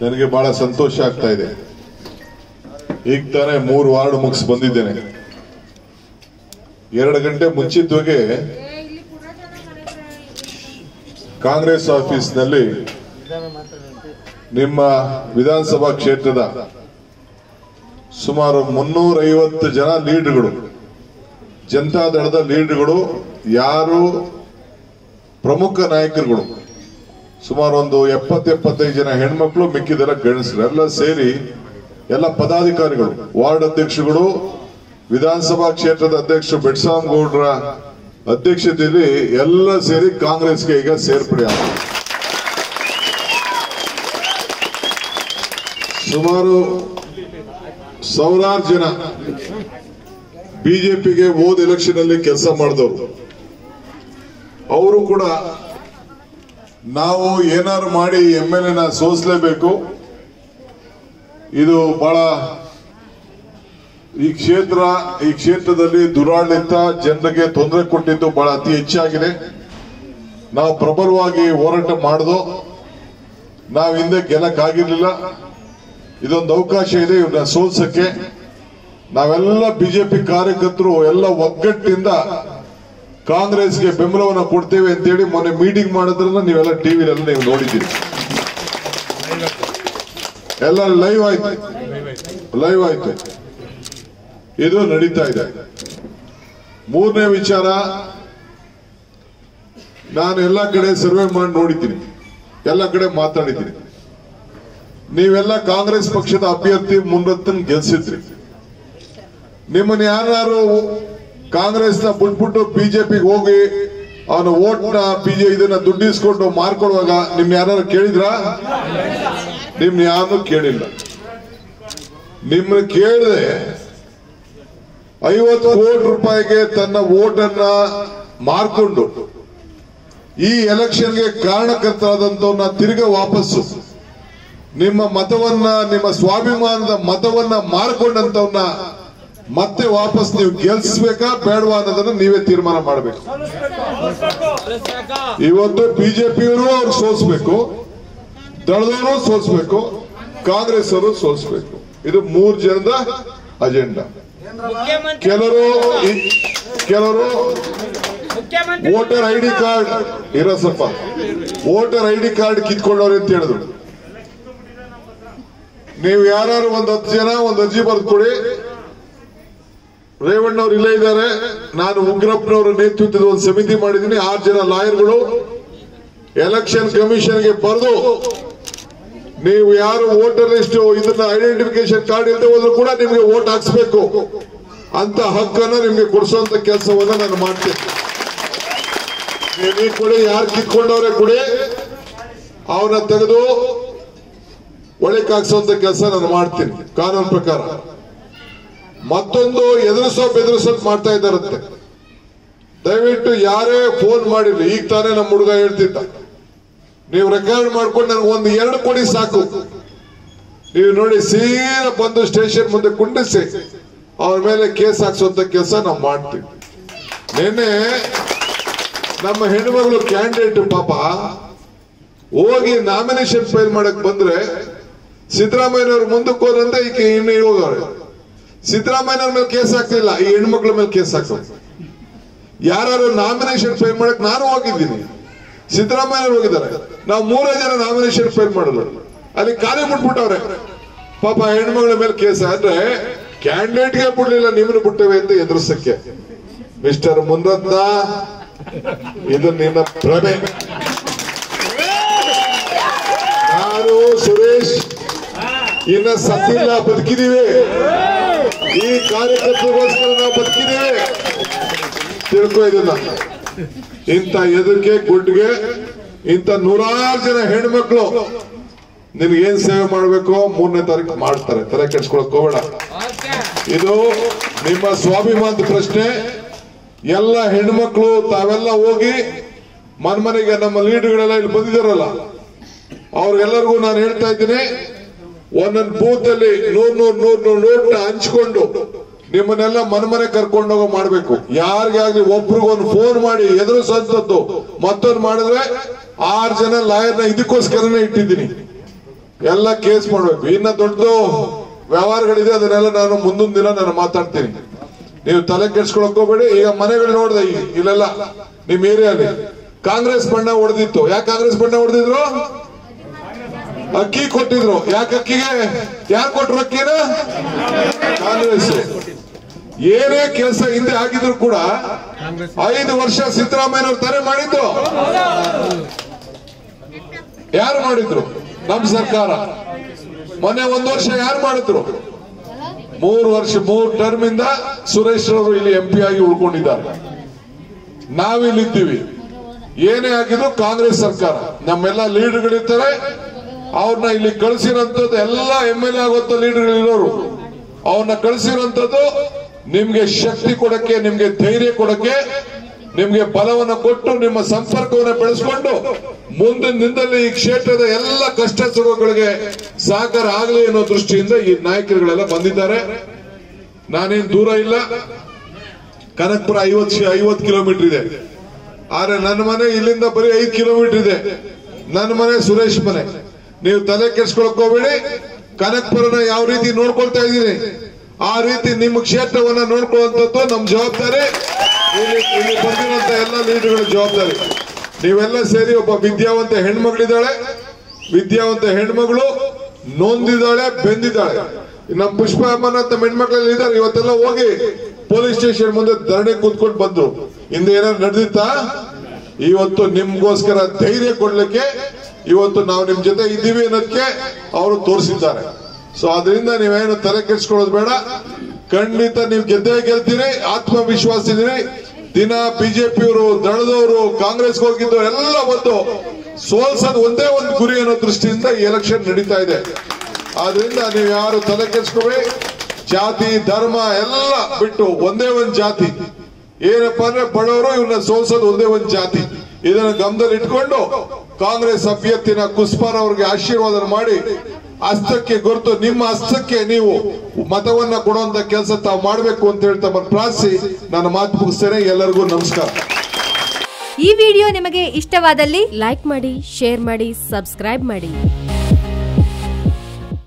ನನಗೆ ಬಹಳ ಸಂತೋಷ ಆಗ್ತಾ ಇದೆ ಈಗ ತಾನೇ ಮೂರು ವಾರ್ಡ್ ಮುಗಿಸ್ ಬಂದಿದ್ದೇನೆ ಎರಡು ಗಂಟೆ ಮುಂಚಿತವಾಗಿ ಕಾಂಗ್ರೆಸ್ ಆಫೀಸ್ನಲ್ಲಿ ನಿಮ್ಮ ವಿಧಾನಸಭಾ ಕ್ಷೇತ್ರದ ಸುಮಾರು ಮುನ್ನೂರೈವತ್ತು ಜನ ಲೀಡರ್ಗಳು ಜನತಾದಳದ ಲೀಡರ್ಗಳು ಯಾರು ಪ್ರಮುಖ ನಾಯಕರುಗಳು ಸುಮಾರು ಒಂದು ಎಪ್ಪತ್ತು ಎಪ್ಪತ್ತೈದು ಜನ ಹೆಣ್ಮಕ್ಳು ಮಿಕ್ಕಿದೆಲ್ಲ ಗಂಡಸರು ಎಲ್ಲ ಸೇರಿ ಎಲ್ಲ ಪದಾಧಿಕಾರಿಗಳು ವಾರ್ಡ್ ಅಧ್ಯಕ್ಷರುಗಳು ವಿಧಾನಸಭಾ ಕ್ಷೇತ್ರದ ಅಧ್ಯಕ್ಷರು ಬೆಟ್ಸಾಮ್ ಗೌಡ್ರ ಅಧ್ಯಕ್ಷತೆಯಲ್ಲಿ ಎಲ್ಲ ಸೇರಿ ಕಾಂಗ್ರೆಸ್ಗೆ ಈಗ ಸೇರ್ಪಡೆ ಆಗಿದೆ ಸುಮಾರು ಸಾವಿರಾರು ಜನ ಬಿಜೆಪಿಗೆ ಹೋದ ಎಲೆಕ್ಷನ್ ಅಲ್ಲಿ ಕೆಲಸ ಮಾಡಿದವರು ಅವರು ಕೂಡ ನಾವು ಏನಾದ್ರು ಮಾಡಿ ಎಂ ಎಲ್ ಎನ ಸೋಸಲೇಬೇಕು ಇದು ಬಹಳ ಈ ಕ್ಷೇತ್ರ ಈ ಕ್ಷೇತ್ರದಲ್ಲಿ ದುರಾಡಳಿತ ಜನರಿಗೆ ತೊಂದರೆ ಕೊಟ್ಟಿದ್ದು ಬಹಳ ಅತಿ ಹೆಚ್ಚಾಗಿದೆ ನಾವು ಪ್ರಬಲವಾಗಿ ಹೋರಾಟ ಮಾಡಿದು ನಾವು ಹಿಂದೆ ಗೆಲ್ಲಕ್ಕಾಗಿರ್ಲಿಲ್ಲ ಇದೊಂದು ಅವಕಾಶ ಇದೆ ಇವ್ರನ್ನ ಸೋಲ್ಸಕ್ಕೆ ನಾವೆಲ್ಲ ಬಿಜೆಪಿ ಕಾರ್ಯಕರ್ತರು ಎಲ್ಲ ಒಗ್ಗಟ್ಟಿಂದ ಕಾಂಗ್ರೆಸ್ಗೆ ಬೆಂಬಲವನ್ನು ಕೊಡ್ತೇವೆ ಅಂತೇಳಿ ಮೊನ್ನೆ ಮೀಟಿಂಗ್ ಮಾಡೋದ್ರನ್ನ ನೀವೆಲ್ಲ ಟಿವಿಲೆಲ್ಲ ನೀವು ನೋಡಿದ್ದೀರಿ ಎಲ್ಲ ಲೈವ್ ಆಯ್ತು ಲೈವ್ ಆಯ್ತು ಇದು ನಡೀತಾ ಇದೆ ಮೂರನೇ ವಿಚಾರ ನಾನು ಎಲ್ಲ ಕಡೆ ಸರ್ವೆ ಮಾಡಿ ನೋಡಿದ್ದೀನಿ ಎಲ್ಲ ಕಡೆ ಮಾತಾಡಿದ್ದೀನಿ ನೀವೆಲ್ಲ ಕಾಂಗ್ರೆಸ್ ಪಕ್ಷದ ಅಭ್ಯರ್ಥಿ ಮುನ್ನತ್ತನ್ ಗೆಲ್ಸಿದ್ರಿ ನಿಮ್ಮನ್ನ ಯಾರು ಕಾಂಗ್ರೆಸ್ನ ಬಿಟ್ಬಿಟ್ಟು ಬಿಜೆಪಿಗೆ ಹೋಗಿ ಅವನ ಓಟ್ನ ಬಿಜೆ ಇದನ್ನ ದುಡ್ಡಿಸ್ಕೊಂಡು ಮಾರ್ಕೊಳ್ಳುವಾಗ ನಿಮ್ನ ಯಾರು ಕೇಳಿದ್ರ ನಿಮ್ನ ಯಾರು ಕೇಳಿಲ್ಲ ನಿಮ್ಮನ್ನ ಕೇಳದೆ ಐವತ್ತು ಕೋಟಿ ರೂಪಾಯಿಗೆ ತನ್ನ ಓಟನ್ನ ಮಾರ್ಕೊಂಡು ಈ ಎಲೆಕ್ಷನ್ಗೆ ಕಾರಣಕರ್ತರಾದಂತವನ್ನ ತಿರ್ಗ ವಾಪಸ್ಸು ನಿಮ್ಮ ಮತವನ್ನ ನಿಮ್ಮ ಸ್ವಾಭಿಮಾನದ ಮತವನ್ನ ಮಾರ್ಕೊಂಡಂತವನ್ನ ಮತ್ತೆ ವಾಪಸ್ ನೀವು ಗೆಲ್ಸ್ಬೇಕಾ ಬೇಡವಾ ಅನ್ನೋದನ್ನ ನೀವೇ ತೀರ್ಮಾನ ಮಾಡಬೇಕು ಇವತ್ತು ಬಿಜೆಪಿಯವರು ಅವ್ರು ಸೋಲ್ಸ್ಬೇಕು ದಳದವರು ಸೋಲ್ಸ್ಬೇಕು ಕಾಂಗ್ರೆಸ್ ಅವರು ಸೋಲ್ಸ್ಬೇಕು ಇದು ಮೂರ್ ಜನದ ಅಜೆಂಡಾ ಮುಖ್ಯಮಂತ್ರಿ ಕೆಲವರು ಇ- ಕೆಲವರು ಮುಖ್ಯಮಂತ್ರಿ ವೋಟರ್ ಐ ಡಿ ಕಾರ್ಡ್ ಇರೋ ಸ್ವಲ್ಪ ವೋಟರ್ ಐ ಡಿ ಕಾರ್ಡ್ ಕಿತ್ಕೊಂಡವ್ರೆ ಅಂತ ಹೇಳಿದ್ರು ನೀವು ಯಾರು ಒಂದ್ ಹತ್ತು ಜನ ಒಂದ್ ಅರ್ಜಿ ಬರೆದು ಕೊಡಿ ರೇವಣ್ಣವ್ರು ಇಲ್ಲೇ ಇದ್ದಾರೆ ನಾನು ಉಗ್ರಪ್ಪನವರ ನೇತೃತ್ವದ ಒಂದು ಸಮಿತಿ ಮಾಡಿದ್ದೀನಿ ಆರು ಜನ ಲಾಯರ್ಗಳು ಎಲೆಕ್ಷನ್ ಕಮಿಷನ್ಗೆ ಬರೆದು ನೀವು ಯಾರು ವೋಟರ್ ಲಿಸ್ಟ್ ಇದನ್ನ ಐಡೆಂಟಿಫಿಕೇಶನ್ ಕಾರ್ಡ್ ಇಲ್ಲದೆ ಹೋದ್ರು ಕೂಡ ನಿಮ್ಗೆ ವೋಟ್ ಹಾಕ್ಸ್ಬೇಕು ಅಂತ ಹಕ್ಕನ್ನ ನಿಮ್ಗೆ ಕೊಡಿಸುವಂತ ಕೆಲಸವನ್ನ ನಾನು ಮಾಡ್ತೇನೆ ನೀವು ಈ ಕೊಡಿ ಯಾರು ಕಿತ್ಕೊಂಡವ್ರೆ ಕೊಡಿ ಅವನ್ನ ತೆಗೆದು ಒಳಕ್ ಹಾಕ್ಸುವಂತ ಕೆಲಸ ನಾನು ಮಾಡ್ತೀನಿ ಕಾನೂನು ಪ್ರಕಾರ ಮತ್ತೊಂದು ಎದುರಿಸೋ ಬೆದರಿಸೋ ಮಾಡ್ತಾ ಇದ್ದಾರಂತೆ ದಯವಿಟ್ಟು ಯಾರೇ ಫೋನ್ ಮಾಡಿರ್ಲಿ ಈಗ ತಾನೇ ನಮ್ಮ ಹುಡುಗ ಹೇಳ್ತಿದ್ದ ನೀವು ರೆಕಾರ್ಡ್ ಮಾಡ್ಕೊಂಡು ನನಗೆ ಒಂದು ಎರಡು ಕೊಡಿ ಸಾಕು ನೀವು ನೋಡಿ ಸೀದಾ ಬಂದು ಸ್ಟೇಷನ್ ಮುಂದೆ ಕುಂಡಿಸಿ ಅವ್ರ ಮೇಲೆ ಕೇಸ್ ಹಾಕ್ಸುವಂತ ಕೆಲಸ ನಾವು ಮಾಡ್ತೀವಿ ನಿನ್ನೆ ನಮ್ಮ ಹೆಣ್ಮಗಳು ಕ್ಯಾಂಡಿಡೇಟ್ ಪಾಪ ಹೋಗಿ ನಾಮಿನೇಷನ್ ಫೈಲ್ ಮಾಡಕ್ ಬಂದ್ರೆ ಸಿದ್ದರಾಮಯ್ಯನವ್ರು ಮುಂದಕ್ಕೆ ಹೋದ್ರಂತೆ ಈಕೆ ಇನ್ನು ಹೋಗವ್ರೆ ಸಿದ್ದರಾಮಯ್ಯನವ್ರ ಮೇಲೆ ಕೇಸ್ ಹಾಕ್ಲಿಲ್ಲ ಈ ಹೆಣ್ಮಕ್ಳ ಮೇಲೆ ಕೇಸ್ ಹಾಕ್ತಾರೆ ಯಾರು ನಾಮಿನೇಷನ್ ಫೈಲ್ ಮಾಡಕ್ ನಾನು ಹೋಗಿದ್ದೀನಿ ಸಿದ್ದರಾಮಯ್ಯ ಹೋಗಿದ್ದಾರೆ ನಾವು ಮೂರೇ ಜನ ನಾಮಿನೇಷನ್ ಫೈಲ್ ಮಾಡಿದ್ರು ಅಲ್ಲಿ ಖಾಲಿ ಬಿಟ್ಬಿಟ್ಟವ್ರೆ ಪಾಪ ಹೆಣ್ಮಗಳ ಮೇಲೆ ಕೇಸ್ ಅಂದ್ರೆ ಕ್ಯಾಂಡಿಡೇಟ್ಗೆ ಬಿಡ್ಲಿಲ್ಲ ನಿಮ್ಮನ್ನು ಬಿಟ್ಟವೆ ಅಂತ ಎದುರಿಸಕ್ಕೆ ಮಿಸ್ಟರ್ ಮುನ್ನತ್ತ ಇದು ನಿನ್ನ ಪ್ರಭೆ ನಾನು ಸುರೇಶ್ ಇನ್ನ ಸತ್ತಿಲ್ಲ ಬದುಕಿದೀವಿ ಈ ಕಾರ್ಯಕರ್ತರಿಗೋಸ್ಕರ ನಾವು ಬದುಕಿದೀವಿ ತಿಳ್ಕೊ ಇದನ್ನ ಇಂಥ ಎದರಿಕೆ ಗುಡ್ಗೆ ಇಂಥ ನೂರಾರು ಜನ ಹೆಣ್ಮಕ್ಳು ನಿನ್ಗೇನ್ ಸೇವೆ ಮಾಡ್ಬೇಕು ಮೂರನೇ ತಾರೀಕು ಮಾಡ್ತಾರೆ ತಲೆ ಕೆಡ್ಸ್ಕೊಳಕ್ ಹೋಗೋಣ ಓಕೆ ಇದು ನಿಮ್ಮ ಸ್ವಾಭಿಮಾನದ ಪ್ರಶ್ನೆ ಎಲ್ಲ ಹೆಣ್ಮಕ್ಳು ತಾವೆಲ್ಲ ಹೋಗಿ ಮನ್ಮನೆಗೆ ನಮ್ಮ ಲೀಡರ್ಗಳೆಲ್ಲ ಇಲ್ಲಿ ಬಂದಿದ್ದಾರಲ್ಲ ಅವ್ರಿಗೆಲ್ಲರಿಗೂ ನಾನು ಹೇಳ್ತಾ ಇದ್ದೀನಿ ಒಂದೊಂದು ಬೂತ್ ಅಲ್ಲಿ ನೂರ್ ನೂರ್ ನೂರ್ ನೂರ್ ನೋಟ್ನ ಹಂಚ್ಕೊಂಡು ನಿಮ್ಮನ್ನೆಲ್ಲ ಮನ್ಮನೆ ಕರ್ಕೊಂಡು ಹೋಗೋ ಮಾಡ್ಬೇಕು ಯಾರಿಗಾಗ್ಲಿ ಒಬ್ರಿಗೊಂದು ಫೋನ್ ಮಾಡಿ ಎದುರಿಸುವಂತದ್ದು ಮತ್ತೊಂದು ಮಾಡಿದ್ರೆ ಆರು ಜನ ಲಾಯರ್ನ ಇದಕ್ಕೋಸ್ಕರನೇ ಇಟ್ಟಿದ್ದೀನಿ ಎಲ್ಲ ಕೇಸ್ ಮಾಡ್ಬೇಕು ಇನ್ನ ದೊಡ್ಡದು ವ್ಯವಹಾರಗಳಿದೆ ಅದನ್ನೆಲ್ಲ ನಾನು ಮುಂದೊಂದು ದಿನ ನಾನು ಮಾತಾಡ್ತೀನಿ ನೀವು ತಲೆ ಕೆಡ್ಸ್ಕೊಳಕ್ ಹೋಗ್ಬೇಡಿ ಈಗ ಮನೆಗಳು ನೋಡ್ದೆ ಈ- ಇಲ್ಲೆಲ್ಲ ನಿಮ್ ಏರಿಯಾಲಿ ಕಾಂಗ್ರೆಸ್ ಬಣ್ಣ ಹೊಡೆದಿತ್ತು ಯಾಕೆ ಕಾಂಗ್ರೆಸ್ ಬಣ್ಣ ಹೊಡೆದಿದ್ರು ಅಕ್ಕಿ ಕೊಟ್ಟಿದ್ರು ಯಾಕೆ ಅಕ್ಕಿಗೆ ಯಾರು ಕೊಟ್ರು ಅಕ್ಕಿನ ಕಾಂಗ್ರೆಸ್ ಏನೇ ಕೆಲಸ ಹಿಂದೆ ಆಗಿದ್ರು ಕೂಡ ಐದು ವರ್ಷ ಸಿದ್ದರಾಮಯ್ಯನವ್ರು ತಾನೇ ಮಾಡಿದ್ದು ಯಾರು ಮಾಡಿದ್ರು ನಮ್ ಸರ್ಕಾರ ಮೊನ್ನೆ ಒಂದು ವರ್ಷ ಯಾರು ಮಾಡಿದ್ರು ಮೂರು ವರ್ಷ ಮೂರು ಟರ್ಮ್ ಇಂದ ಸುರೇಶ್ ಅವರು ಇಲ್ಲಿ ಎಂ ಪಿ ಆಗಿ ಉಳ್ಕೊಂಡಿದ್ದಾರೆ ನಾವಿಲ್ಲಿದ್ದೀವಿ ಏನೇ ಆಗಿದ್ರು ಕಾಂಗ್ರೆಸ್ ಸರ್ಕಾರ ನಮ್ಮೆಲ್ಲ ಲೀಡರ್ಗಳಿರ್ತಾರೆ ಅವ್ರನ್ನ ಇಲ್ಲಿ ಕಳಿಸಿರೋಂಥದ್ದು ಎಲ್ಲ ಎಂ ಎಲ್ ಎ ಆಗುವಂತ ಲೀಡರ್ಗಳಿರೋರು ಅವ್ರನ್ನ ಕಳಿಸಿರೋಂಥದ್ದು ನಿಮ್ಗೆ ಶಕ್ತಿ ಕೊಡಕ್ಕೆ ನಿಮ್ಗೆ ಧೈರ್ಯ ಕೊಡಕ್ಕೆ ನಿಮ್ಗೆ ಬಲವನ್ನು ಕೊಟ್ಟು ನಿಮ್ಮ ಸಂಪರ್ಕವನ್ನು ಬೆಳೆಸ್ಕೊಂಡು ಮುಂದಿನ ದಿನದಲ್ಲಿ ಈ ಕ್ಷೇತ್ರದ ಎಲ್ಲ ಕಷ್ಟ ಸುಖಗಳಿಗೆ ಸಹಕಾರ ಆಗಲಿ ಅನ್ನೋ ದೃಷ್ಟಿಯಿಂದ ಈ ನಾಯಕರುಗಳೆಲ್ಲ ಬಂದಿದ್ದಾರೆ ನಾನೇನ್ ದೂರ ಇಲ್ಲ ಕನಕ್ಪುರ ಐವತ್ ಐವತ್ ಕಿಲೋಮೀಟರ್ ಇದೆ ಆದ್ರೆ ನನ್ನ ಮನೆ ಇಲ್ಲಿಂದ ಬರೀ ಐದು ಕಿಲೋಮೀಟರ್ ಇದೆ ನನ್ನ ಮನೆ ಸುರೇಶ್ ಮನೆ ನೀವು ತಲೆ ಕೆಡ್ಸ್ಕೊಳಕ್ ಹೋಗ್ಬೇಡಿ ಕನಕ್ಪುರನ ಯಾವ ರೀತಿ ನೋಡ್ಕೊಳ್ತಾ ಇದ್ದೀನಿ ಆ ರೀತಿ ನಿಮ್ಮ ಕ್ಷೇತ್ರವನ್ನ ನೋಡ್ಕೊಳ್ಳುವಂಥದ್ದು ನಮ್ ಜವಾಬ್ದಾರಿ ಇಲ್ಲಿ ಇಲ್ಲಿ ಬಂದಿರುವಂತ ಎಲ್ಲ ಲೀಡರ್ಗಳ ಜವಾಬ್ದಾರಿ ನೀವೆಲ್ಲ ಸೇರಿ ಒಬ್ಬ ವಿದ್ಯಾವಂತ ಹೆಣ್ಮಗಳಿದ್ದಾಳೆ ವಿದ್ಯಾವಂತ ಹೆಣ್ಮಗಳು ನೊಂದಿದ್ದಾಳೆ ಬೆಂದಿದ್ದಾಳೆ ನಮ್ಮ ಪುಷ್ಪ ಅಮ್ಮನ ನಮ್ಮ ಹೆಣ್ಮಕ್ಳಲ್ಲಿ ಇದ್ದಾರೆ ಇವತ್ತೆಲ್ಲ ಹೋಗಿ ಪೊಲೀಸ್ ಸ್ಟೇಷನ್ ಮುಂದೆ ಧರಣಿ ಕೂತ್ಕೊಂಡು ಬಂದ್ರು ಹಿಂದೆ ಏನಾದ್ರು ನಡೆದಿತ್ತಾ ಇವತ್ತು ನಿಮ್ಗೋಸ್ಕರ ಧೈರ್ಯ ಕೊಡ್ಲಿಕ್ಕೆ ಇವತ್ತು ನಾವು ನಿಮ್ ಜೊತೆ ಇದ್ದೀವಿ ಅನ್ನೋದಕ್ಕೆ ಅವರು ತೋರಿಸಿದ್ದಾರೆ ಸೊ ಅದರಿಂದ ನೀವೇನು ತಲೆ ಕೆಡ್ಸ್ಕೊಳ್ಳೋದು ಬೇಡ ಖಂಡಿತ ನೀವು ಗೆದ್ದೇ ಗೆಲ್ತೀರಿ ಆತ್ಮವಿಶ್ವಾಸ ಇದೀರಿ ದಿನ ಬಿಜೆಪಿಯವರು ದಳದವರು ಕಾಂಗ್ರೆಸ್ ಹೋಗಿದ್ದು ಎಲ್ಲ ಒಂದು ಸೋಲ್ಸೋದು ಒಂದೇ ಒಂದು ಗುರಿ ಅನ್ನೋ ದೃಷ್ಟಿಯಿಂದ ಈ ಎಲೆಕ್ಷನ್ ನಡೀತಾ ಇದೆ ಆದ್ರಿಂದ ನೀವು ಯಾರು ತಲೆ ಕೆಡ್ಸ್ಕೊಬೇಡಿ ಜಾತಿ ಧರ್ಮ ಎಲ್ಲ ಬಿಟ್ಟು ಒಂದೇ ಒಂದು ಜಾತಿ ಏನಪ್ಪಾ ಅಂದ್ರೆ ಬಡವರು ಇವನ್ನ ಸೋಲ್ಸೋದು ಒಂದೇ ಒಂದು ಜಾತಿ ಇದನ್ನ ಗಮನದಲ್ಲಿ ಇಟ್ಕೊಂಡು ಕಾಂಗ್ರೆಸ್ ಅಭ್ಯರ್ಥಿನ ಕುಸ್ಪಾರ್ ಅವ್ರಿಗೆ ಆಶೀರ್ವಾದ ಮಾಡಿ ಹಸ್ತಕ್ಕೆ ಗುರುತು ನಿಮ್ಮ ಹಸ್ತಕ್ಕೆ ನೀವು ಮತವನ್ನ ಕೊಡುವಂತ ಕೆಲಸ ತಾವು ಮಾಡಬೇಕು ಅಂತ ಹೇಳಿ ತಮ್ಮನ್ನು ಪ್ರಾರ್ಥಿಸಿ ನಾನು ಮಾತು ಮುಗಿಸ್ತೇನೆ ಎಲ್ಲರಿಗೂ ನಮಸ್ಕಾರ ಈ ವಿಡಿಯೋ ನಿಮಗೆ ಇಷ್ಟವಾದಲ್ಲಿ ಲೈಕ್ ಮಾಡಿ ಶೇರ್ ಮಾಡಿ ಸಬ್ಸ್ಕ್ರೈಬ್ ಮಾಡಿ